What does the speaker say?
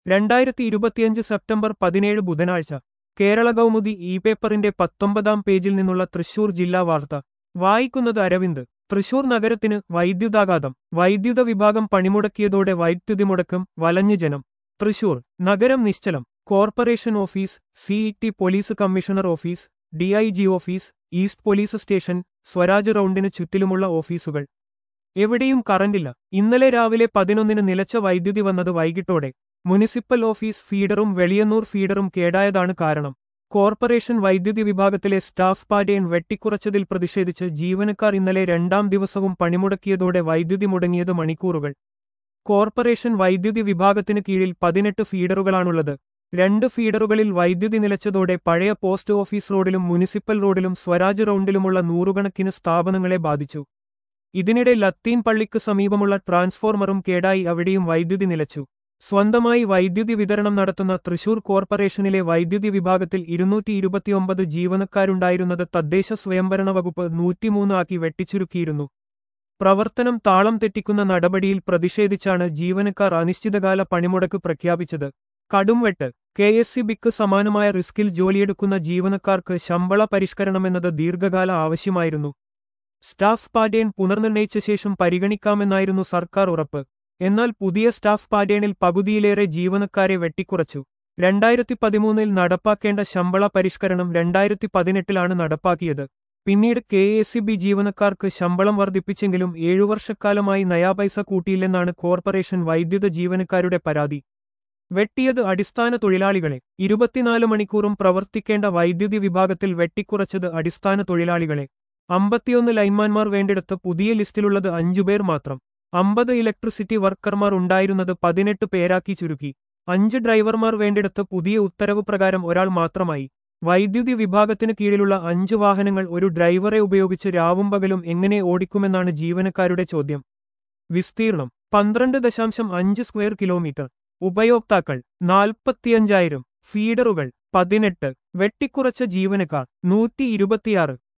രണ്ടായിരത്തി ഇരുപത്തിയഞ്ച് സെപ്റ്റംബർ പതിനേഴ് ബുധനാഴ്ച കേരള കൗമുദി ഇ പേപ്പറിന്റെ പത്തൊമ്പതാം പേജിൽ നിന്നുള്ള തൃശൂർ ജില്ലാ വാർത്ത വായിക്കുന്നത് അരവിന്ദ് തൃശൂർ നഗരത്തിന് വൈദ്യുതാഘാതം വൈദ്യുത വിഭാഗം പണിമുടക്കിയതോടെ വൈദ്യുതി മുടക്കം വലഞ്ഞു ജനം തൃശൂർ നഗരം നിശ്ചലം corporation office CET police commissioner office DIG office east police station Swaraj റൗണ്ടിന് ചുറ്റിലുമുള്ള ഓഫീസുകൾ എവിടെയും കറണ്ടില്ല ഇന്നലെ രാവിലെ പതിനൊന്നിന് നിലച്ച വൈദ്യുതി വന്നത് വൈകിട്ടോടെ മുനിസിപ്പൽ ഓഫീസ് ഫീഡറും വെളിയന്നൂർ ഫീഡറും കേടായതാണ് കാരണം കോർപ്പറേഷൻ വൈദ്യുതി വിഭാഗത്തിലെ സ്റ്റാഫ് പാറ്റേൺ വെട്ടിക്കുറച്ചതിൽ പ്രതിഷേധിച്ച് ജീവനക്കാർ ഇന്നലെ രണ്ടാം ദിവസവും പണിമുടക്കിയതോടെ വൈദ്യുതി മുടങ്ങിയത് മണിക്കൂറുകൾ കോർപ്പറേഷൻ വൈദ്യുതി വിഭാഗത്തിന് കീഴിൽ പതിനെട്ട് ഫീഡറുകളാണുള്ളത് രണ്ട് ഫീഡറുകളിൽ വൈദ്യുതി നിലച്ചതോടെ പഴയ പോസ്റ്റ് ഓഫീസ് റോഡിലും മുനിസിപ്പൽ റോഡിലും സ്വരാജ് റൗണ്ടിലുമുള്ള നൂറുകണക്കിന് സ്ഥാപനങ്ങളെ ബാധിച്ചു ഇതിനിടെ ലത്തീൻ പള്ളിക്ക് സമീപമുള്ള ട്രാൻസ്ഫോർമറും കേടായി അവിടെയും വൈദ്യുതി നിലച്ചു സ്വന്തമായി വൈദ്യുതി വിതരണം നടത്തുന്ന തൃശൂർ കോർപ്പറേഷനിലെ വൈദ്യുതി വിഭാഗത്തിൽ ഇരുന്നൂറ്റി ഇരുപത്തിയൊമ്പത് ജീവനക്കാരുണ്ടായിരുന്നത് തദ്ദേശ സ്വയംഭരണ വകുപ്പ് നൂറ്റിമൂന്ന് ആക്കി വെട്ടിച്ചുരുക്കിയിരുന്നു പ്രവർത്തനം താളം തെറ്റിക്കുന്ന നടപടിയിൽ പ്രതിഷേധിച്ചാണ് ജീവനക്കാർ അനിശ്ചിതകാല പണിമുടക്ക് പ്രഖ്യാപിച്ചത് കടുംവെട്ട് കെ എസ് സി ബിക്ക് സമാനമായ റിസ്കിൽ ജോലിയെടുക്കുന്ന ജീവനക്കാർക്ക് ശമ്പള പരിഷ്കരണമെന്നത് ദീർഘകാല ആവശ്യമായിരുന്നു സ്റ്റാഫ് പാറ്റേൺ പുനർനിർണയിച്ച ശേഷം പരിഗണിക്കാമെന്നായിരുന്നു സർക്കാർ ഉറപ്പ് എന്നാൽ പുതിയ സ്റ്റാഫ് പാറ്റേണിൽ പകുതിയിലേറെ ജീവനക്കാരെ വെട്ടിക്കുറച്ചു രണ്ടായിരത്തി പതിമൂന്നിൽ നടപ്പാക്കേണ്ട ശമ്പള പരിഷ്കരണം രണ്ടായിരത്തി പതിനെട്ടിലാണ് നടപ്പാക്കിയത് പിന്നീട് കെ എസ് സി ബി ജീവനക്കാർക്ക് ശമ്പളം വർദ്ധിപ്പിച്ചെങ്കിലും ഏഴു വർഷക്കാലമായി നയാപൈസ കൂട്ടിയില്ലെന്നാണ് കോർപ്പറേഷൻ വൈദ്യുത ജീവനക്കാരുടെ പരാതി വെട്ടിയത് അടിസ്ഥാന തൊഴിലാളികളെ ഇരുപത്തിനാല് മണിക്കൂറും പ്രവർത്തിക്കേണ്ട വൈദ്യുതി വിഭാഗത്തിൽ വെട്ടിക്കുറച്ചത് അടിസ്ഥാന തൊഴിലാളികളെ അമ്പത്തിയൊന്ന് ലൈൻമാൻമാർ വേണ്ടിടത്ത് പുതിയ ലിസ്റ്റിലുള്ളത് അഞ്ചുപേർ മാത്രം അമ്പത് ഇലക്ട്രിസിറ്റി വർക്കർമാർ ഉണ്ടായിരുന്നത് പതിനെട്ട് പേരാക്കി ചുരുക്കി അഞ്ച് ഡ്രൈവർമാർ വേണ്ടിടത്ത് പുതിയ ഉത്തരവ് പ്രകാരം ഒരാൾ മാത്രമായി വൈദ്യുതി വിഭാഗത്തിന് കീഴിലുള്ള അഞ്ച് വാഹനങ്ങൾ ഒരു ഡ്രൈവറെ ഉപയോഗിച്ച് രാവും പകലും എങ്ങനെ ഓടിക്കുമെന്നാണ് ജീവനക്കാരുടെ ചോദ്യം വിസ്തീർണം പന്ത്രണ്ട് ദശാംശം അഞ്ച് സ്ക്വയർ കിലോമീറ്റർ ഉപയോക്താക്കൾ നാൽപ്പത്തിയഞ്ചായിരം ഫീഡറുകൾ പതിനെട്ട് വെട്ടിക്കുറച്ച ജീവനക്കാർ നൂറ്റി ഇരുപത്തിയാറ്